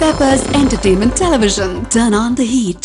Peppers Entertainment Television. Turn on the heat.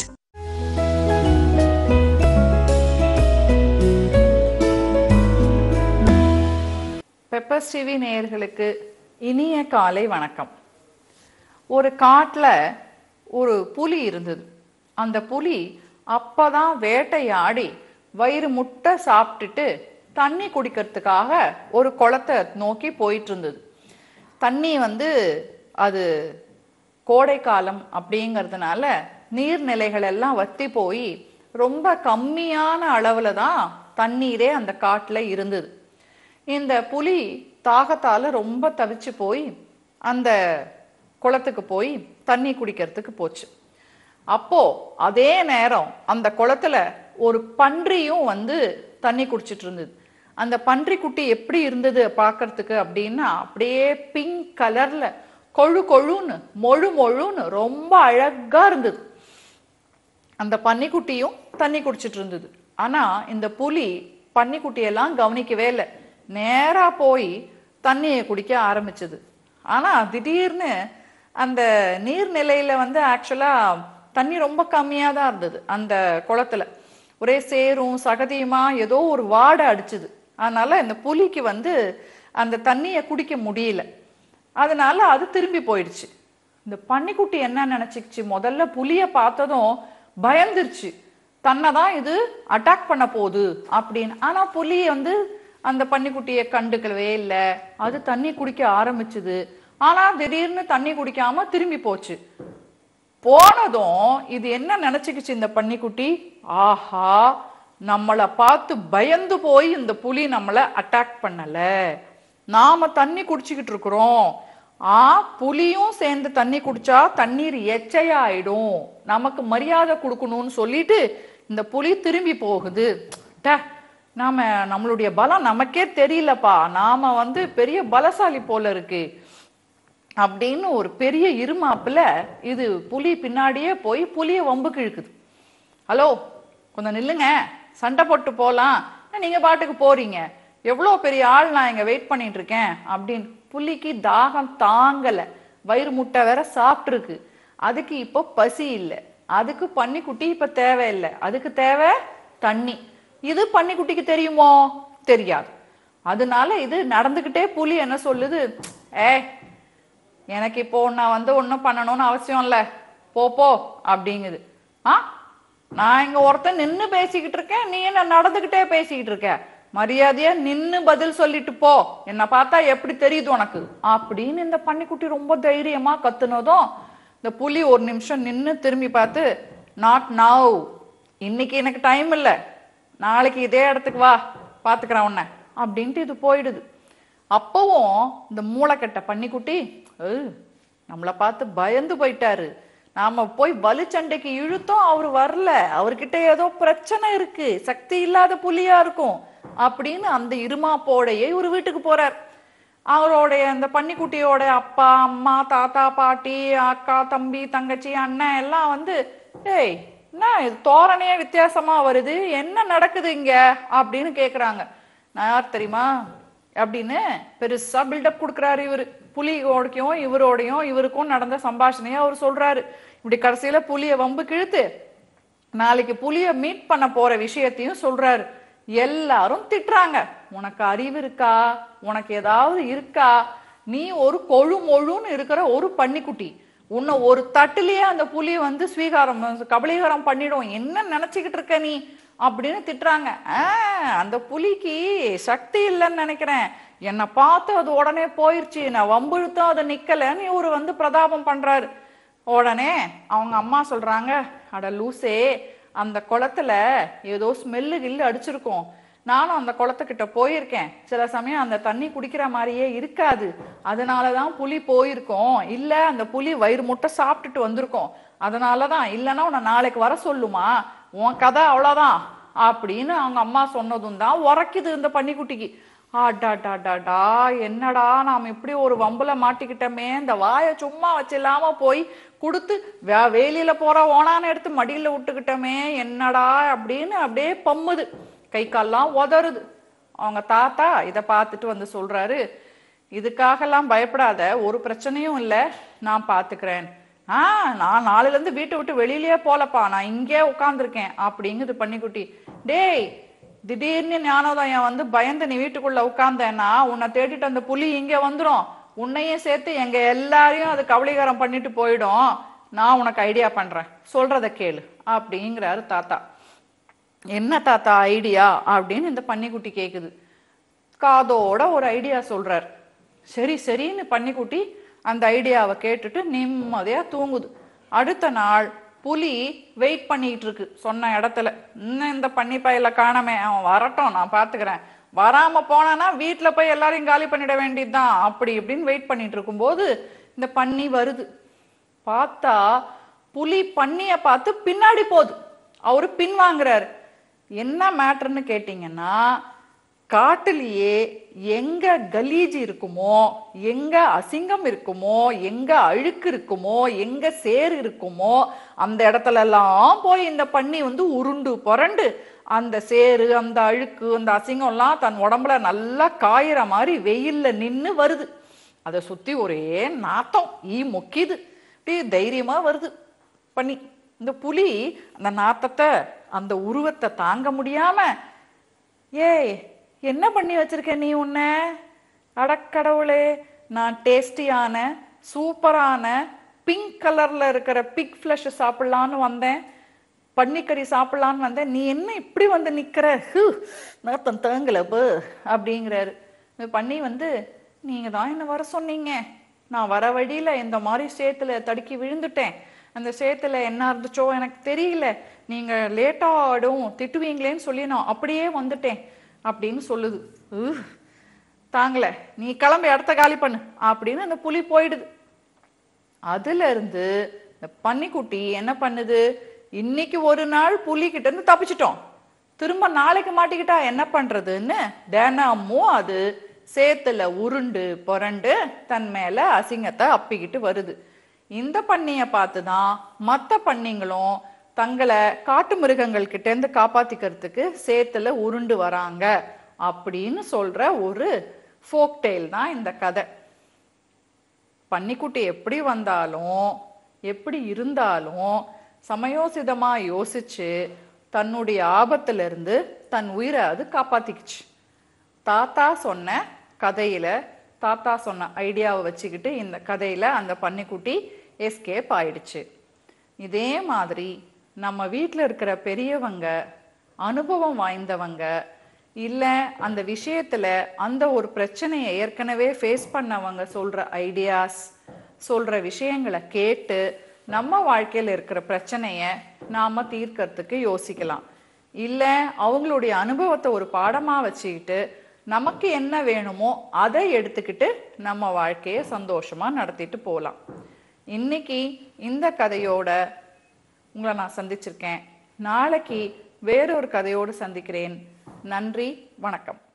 Peppers TV நேயர்களுக்கு இனிய காலை வணக்கம் ஒரு காட்டில் ஒரு புலி இருந்தது அந்த புலி அப்பதான் வேட்டையாடி வயிறு முட்டை சாப்பிட்டுட்டு தண்ணி குடிக்கிறதுக்காக ஒரு குளத்தை நோக்கி போயிட்டு இருந்தது தண்ணி வந்து அது கோடை காலம் அப்படிங்கிறதுனால நீர்நிலைகள் எல்லாம் வத்தி போய் ரொம்ப கம்மியான அளவுல தான் தண்ணீரே அந்த காட்டுல இருந்தது இந்த புலி தாகத்தால ரொம்ப தவிச்சு போய் அந்த குளத்துக்கு போய் தண்ணி குடிக்கிறதுக்கு போச்சு அப்போ அதே நேரம் அந்த குளத்துல ஒரு பன்றியும் வந்து தண்ணி குடிச்சிட்டு இருந்தது அந்த பன்றி குட்டி எப்படி இருந்தது பார்க்கறதுக்கு அப்படின்னா அப்படியே பிங்க் கலர்ல கொழு கொழுன்னு மொழு மொழுன்னு ரொம்ப அழகா இருந்தது அந்த பன்னிக்குட்டியும் தண்ணி குடிச்சிட்டு இருந்தது ஆனா இந்த புலி பன்னிக்குட்டியெல்லாம் கவனிக்கவே இல்லை நேரா போய் தண்ணியை குடிக்க ஆரம்பிச்சது ஆனா திடீர்னு அந்த நீர்நிலையில வந்து ஆக்சுவலா தண்ணி ரொம்ப கம்மியா தான் இருந்தது அந்த குளத்துல ஒரே சேரும் சகதியுமா ஏதோ ஒரு வாடை அடிச்சுது அதனால இந்த புலிக்கு வந்து அந்த தண்ணியை குடிக்க முடியல அதனால அது திரும்பி போயிடுச்சு இந்த பன்னிக்குட்டி என்ன நினைச்சுக்கிச்சு முதல்ல புலிய பார்த்ததும் பயந்துருச்சு தன்னை தான் இது அட்டாக் பண்ண போகுது அப்படின்னு ஆனா புலி வந்து அந்த பன்னிக்குட்டியை கண்டுக்கவே இல்லை அது தண்ணி குடிக்க ஆரம்பிச்சுது ஆனா திடீர்னு தண்ணி குடிக்காம திரும்பி போச்சு போனதும் இது என்ன நினைச்சுக்கிச்சு இந்த பன்னிக்குட்டி ஆஹா நம்மளை பார்த்து பயந்து போய் இந்த புலி நம்மளை அட்டாக் பண்ணல நாம தண்ணி குடிச்சுக்கிட்டு இருக்கிறோம் ஆ புலியும் சேர்ந்து தண்ணி குடிச்சா தண்ணீர் எச்சையாயிடும் நமக்கு மரியாதை கொடுக்கணும்னு சொல்லிட்டு இந்த புலி திரும்பி போகுது டே, நாம நம்மளுடைய பலம் நமக்கே தெரியலப்பா நாம வந்து பெரிய பலசாலி போல இருக்கு அப்படின்னு ஒரு பெரிய இருமாப்புல இது புலி பின்னாடியே போய் புலிய வம்புக்கு இழுக்குது ஹலோ கொஞ்சம் நில்லுங்க சண்டை போட்டு போலாம் நீங்க பாட்டுக்கு போறீங்க எவ்வளோ பெரிய ஆள் நான் இங்க வெயிட் பண்ணிட்டு இருக்கேன் அப்படின்னு புலிக்கு தாகம் தாங்கல வயிறு முட்டை வேற சாப்பிட்டுருக்கு அதுக்கு இப்போ பசி இல்லை அதுக்கு பன்னிக்குட்டி இப்ப தேவையில்லை அதுக்கு தேவை தண்ணி இது பன்னிக்குட்டிக்கு தெரியுமோ தெரியாது அதனால இது நடந்துகிட்டே புலி என்ன சொல்லுது ஏ எனக்கு இப்போ நான் வந்து ஒன்றும் பண்ணணும்னு அவசியம் இல்லை போ போ அப்படிங்குது ஆ நான் இங்க ஒருத்தன் நின்னு பேசிக்கிட்டு இருக்கேன் நீ என்ன நடந்துகிட்டே பேசிக்கிட்டு இருக்க மரியாதையா நின்னு பதில் சொல்லிட்டு போ என்ன பார்த்தா எப்படி தெரியுது உனக்கு அப்படின்னு இந்த பன்னிக்குட்டி ரொம்ப தைரியமா கத்துனதும் இந்த புலி ஒரு நிமிஷம் நின்னு திரும்பி பார்த்து நாட் நவ் இன்னைக்கு எனக்கு டைம் இல்லை நாளைக்கு இதே இடத்துக்கு வா பாத்துக்கிறேன் உன்னை அப்படின்ட்டு இது போயிடுது அப்பவும் இந்த மூளைக்கட்ட பன்னிக்குட்டி "ஏய், நம்மளை பார்த்து பயந்து போயிட்டாரு நாம போய் வலுச்சண்டைக்கு இழுத்தோம் அவர் வரல அவர்கிட்ட ஏதோ பிரச்சனை இருக்கு சக்தி இல்லாத புலியா இருக்கும் அப்படின்னு அந்த இருமாப்போடையே ஒரு வீட்டுக்கு போறார் அவருடைய அந்த பன்னிக்குட்டியோட அப்பா அம்மா தாத்தா பாட்டி அக்கா தம்பி தங்கச்சி அண்ணன் எல்லாம் வந்து ஏய் என்ன இது தோரணையே வித்தியாசமா வருது என்ன நடக்குது இங்க அப்படின்னு கேக்குறாங்க நான் யார் தெரியுமா அப்படின்னு பெருசா பில்டப் கொடுக்குறாரு இவரு புலியோடையும் இவரோடையும் இவருக்கும் நடந்த சம்பாஷணையை அவர் சொல்றாரு இப்படி கடைசியில புலிய வம்பு கிழுத்து நாளைக்கு புலிய மீட் பண்ண போற விஷயத்தையும் சொல்றாரு எல்லாரும் திட்டுறாங்க உனக்கு அறிவு இருக்கா உனக்கு ஏதாவது இருக்கா நீ ஒரு கொழு மொழுன்னு இருக்கிற ஒரு பன்னிக்குட்டி உன்னை ஒரு தட்டுலயே அந்த புலிய வந்து ஸ்வீகாரம் கபலீகரம் பண்ணிடும் என்ன நினைச்சுக்கிட்டு இருக்க நீ அப்படின்னு திட்டுறாங்க ஆ, அந்த புலிக்கு சக்தி இல்லைன்னு நினைக்கிறேன் என்னை பார்த்து அது உடனே போயிருச்சு நான் வம்பிழுத்தும் அதை நிக்கலன்னு இவரு வந்து பிரதாபம் பண்றாரு உடனே அவங்க அம்மா சொல்றாங்க அட லூசே அந்த குளத்துல ஏதோ ஸ்மெல்லு கில்லு அடிச்சிருக்கும் நானும் அந்த குளத்துக்கிட்ட போயிருக்கேன் சில சமயம் அந்த தண்ணி குடிக்கிற மாதிரியே இருக்காது அதனாலதான் புலி போயிருக்கோம் இல்ல அந்த புலி வயிறு முட்டை சாப்பிட்டுட்டு வந்திருக்கோம் அதனாலதான் இல்லைன்னா உன்னை நாளைக்கு வர சொல்லுமா உன் கதை அவ்வளவுதான் அப்படின்னு அவங்க அம்மா சொன்னதும் தான் உரைக்குது இந்த பன்னிக்குட்டிக்கு ஆடாடாடாடா என்னடா நாம் இப்படி ஒரு வம்புல மாட்டிக்கிட்டோமே இந்த வாயை சும்மா வச்சில்லாம போய் கொடுத்து வே- வேலியில போற ஓனான எடுத்து மடியில விட்டுக்கிட்டோமே என்னடா அப்படின்னு அப்படியே பம்முது கை கால்லாம் உதறுது அவங்க தாத்தா இதை பார்த்துட்டு வந்து சொல்றாரு இதுக்காகலாம் பயப்படாத ஒரு பிரச்சனையும் இல்லை நான் பார்த்துக்கிறேன் ஆ நான் நாளையில இருந்து வீட்டை விட்டு வெளியிலயே போலப்பா நான் இங்கே உட்காந்துருக்கேன் அப்படிங்குது பன்னிக்குட்டி டேய் திடீர்னு ஞானோதயம் வந்து பயந்து நீ வீட்டுக்குள்ள உட்கார்ந்தேன்னா உன்னை தேடிட்டு அந்த புலி இங்க வந்துரும் உன்னையும் சேர்த்து எங்க எல்லாரையும் அது கவலிகாரம் பண்ணிட்டு போயிடும் நான் உனக்கு ஐடியா பண்றேன் சொல்றத கேளு அப்படிங்கிறாரு தாத்தா என்ன தாத்தா ஐடியா அப்படின்னு இந்த பன்னிக்குட்டி கேக்குது காதோட ஒரு ஐடியா சொல்றார் சரி சரின்னு பன்னிக்குட்டி அந்த ஐடியாவை கேட்டுட்டு நிம்மதியா தூங்குது அடுத்த நாள் புலி வெயிட் பண்ணிட்டு இருக்கு சொன்ன இடத்துல இன்னும் இந்த பன்னி பையில காணாமே அவன் வரட்டும் நான் பாத்துக்கிறேன் வராம போனானா வீட்டுல போய் எல்லாரையும் காலி பண்ணிட வேண்டியதுதான் அப்படி இப்படின்னு வெயிட் பண்ணிட்டு இருக்கும்போது இந்த பன்னி வருது பார்த்தா புலி பன்னிய பார்த்து பின்னாடி போகுது அவரு பின் வாங்குறாரு என்ன மேட்டர்னு கேட்டீங்கன்னா காட்டுலயே எங்க கலீஜ் இருக்குமோ எங்க அசிங்கம் இருக்குமோ எங்க அழுக்கு இருக்குமோ எங்க சேர் இருக்குமோ அந்த இடத்துல எல்லாம் போய் இந்த பன்னி வந்து உருண்டு புரண்டு அந்த சேரு அந்த அழுக்கு அந்த அசிங்கம்லாம் தன் உடம்புல நல்லா காயிற மாதிரி வெயில்ல நின்னு வருது அதை சுத்தி ஒரே நாத்தம் ஈ மொக்கிது அப்படியே தைரியமா வருது பண்ணி இந்த புலி அந்த நாத்தத்தை அந்த உருவத்தை தாங்க முடியாம ஏய் என்ன பண்ணி வச்சிருக்க நீ உன்ன அடக்கடவுளே நான் டேஸ்டியான சூப்பரான பிங்க் கலர்ல இருக்கிற பிக் ஃப்ளஷ் சாப்பிடலான்னு வந்தேன் பன்னிக்கறி சாப்பிடலான்னு வந்தேன் நீ என்ன இப்படி வந்து நிக்கிற ஹு நாத்தம் தேங்கல பு அப்படிங்கிறாரு இந்த பண்ணி வந்து நீங்க தான் என்ன வர சொன்னீங்க நான் வர வழியில இந்த மாதிரி சேத்துல தடுக்கி விழுந்துட்டேன் அந்த சேத்துல என்ன இருந்துச்சோ எனக்கு தெரியல நீங்க லேட்டாடும் திட்டுவீங்களேன்னு சொல்லி நான் அப்படியே வந்துட்டேன் அப்படின்னு சொல்லுது உஹ், தாங்கல நீ கிளம்பி இடத்த காலி பண்ணு அப்படின்னு அந்த புலி போயிடுது அதுல இருந்து இந்த பன்னிக்குட்டி என்ன பண்ணுது இன்னைக்கு ஒரு நாள் புலி கிட்ட இருந்து தப்பிச்சிட்டோம் திரும்ப நாளைக்கு மாட்டிக்கிட்டா என்ன பண்றதுன்னு தினமும் அது சேத்துல உருண்டு புரண்டு தன் மேல அசிங்கத்தை அப்பிக்கிட்டு வருது இந்த பன்னிய பார்த்து தான் மற்ற பன்னிங்களும் தங்களை காட்டு மிருகங்கள் கிட்ட இருந்து காப்பாத்திக்கிறதுக்கு சேத்துல உருண்டு வராங்க அப்படின்னு சொல்ற ஒரு ஃபோக் டெய்ல் தான் இந்த கதை பன்னிக்குட்டி எப்படி வந்தாலும் எப்படி இருந்தாலும் சமயோசிதமா யோசிச்சு தன்னுடைய ஆபத்துல இருந்து தன் உயிரை அது காப்பாத்திக்குச்சு தாத்தா சொன்ன கதையில தாத்தா சொன்ன ஐடியாவை வச்சுக்கிட்டு இந்த கதையில அந்த பன்னிக்குட்டி எஸ்கேப் ஆயிடுச்சு இதே மாதிரி நம்ம வீட்டில் இருக்கிற பெரியவங்க அனுபவம் வாய்ந்தவங்க இல்லை அந்த விஷயத்துல அந்த ஒரு பிரச்சனையை ஏற்கனவே ஃபேஸ் பண்ணவங்க சொல்ற ஐடியாஸ் சொல்ற விஷயங்களை கேட்டு நம்ம வாழ்க்கையில் இருக்கிற பிரச்சனைய நாம தீர்க்கறதுக்கு யோசிக்கலாம் இல்லை அவங்களுடைய அனுபவத்தை ஒரு பாடமா வச்சுக்கிட்டு நமக்கு என்ன வேணுமோ அதை எடுத்துக்கிட்டு நம்ம வாழ்க்கையை சந்தோஷமா நடத்திட்டு போகலாம் இன்னைக்கு இந்த கதையோட உங்களை நான் சந்திச்சிருக்கேன் நாளைக்கு வேறொரு கதையோடு சந்திக்கிறேன் நன்றி வணக்கம்